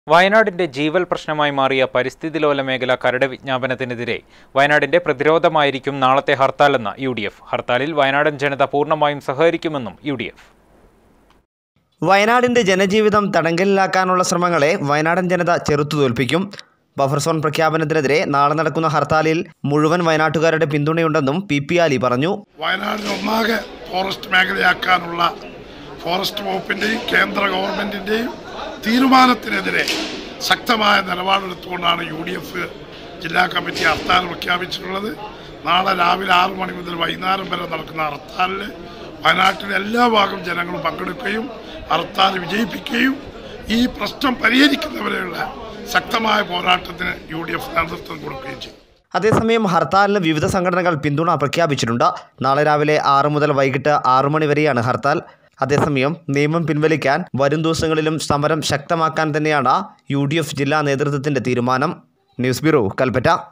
വയനാടിന്റെ ജീവൽ പ്രശ്നമായി മാറിയ പരിസ്ഥിതി ലോല മേഖല കരട് വിജ്ഞാപനത്തിനെതിരെ വയനാടിന്റെ പ്രതിരോധമായിരിക്കും നാളത്തെ ഹർത്താലെന്ന് യു ഡി എഫ് ഹർത്താലിൽ വയനാടൻ ജനത പൂർണ്ണമായും സഹകരിക്കുമെന്നും യു ഡി എഫ് വയനാടിന്റെ ജനജീവിതം തടങ്കലിലാക്കാനുള്ള ശ്രമങ്ങളെ വയനാടൻ ജനത ചെറുത്തു തോൽപ്പിക്കും ബഫർ സോൺ പ്രഖ്യാപനത്തിനെതിരെ നാളെ നടക്കുന്ന ഹർത്താലിൽ മുഴുവൻ വയനാട്ടുകാരുടെ പിന്തുണയുണ്ടെന്നും പി പി ആലി പറഞ്ഞു വയനാടിനെ ഒന്നാകെ ഫോറസ്റ്റ് മേഖലയാക്കാനുള്ള ഫോറസ്റ്റ് വകുപ്പിൻ്റെയും കേന്ദ്ര ഗവൺമെൻറ്റിൻ്റെയും തീരുമാനത്തിനെതിരെ ശക്തമായ നിലപാടെടുത്തുകൊണ്ടാണ് യു ഡി എഫ് ജില്ലാ കമ്മിറ്റി ഹർത്താൽ പ്രഖ്യാപിച്ചിട്ടുള്ളത് നാളെ രാവിലെ ആറു മണി മുതൽ വൈകുന്നേരം വരെ നടക്കുന്ന ഹർത്താലിൽ വയനാട്ടിലെ എല്ലാ ഭാഗം ജനങ്ങളും പങ്കെടുക്കുകയും ഹർത്താൽ വിജയിപ്പിക്കുകയും ഈ പ്രശ്നം പരിഹരിക്കുന്നവരെയുള്ള ശക്തമായ പോരാട്ടത്തിന് യു ഡി എഫ് നേതൃത്വം കൊടുക്കുകയും ചെയ്യും അതേസമയം ഹർത്താലിന് വിവിധ സംഘടനകൾ പിന്തുണ പ്രഖ്യാപിച്ചിട്ടുണ്ട് നാളെ രാവിലെ ആറ് മുതൽ വൈകിട്ട് ആറു മണി വരെയാണ് ഹർത്താൽ അതേസമയം നിയമം പിൻവലിക്കാൻ വരും ദിവസങ്ങളിലും സമരം ശക്തമാക്കാൻ തന്നെയാണ് യു ജില്ലാ നേതൃത്വത്തിന്റെ തീരുമാനം ന്യൂസ് ബ്യൂറോ കൽപ്പറ്റ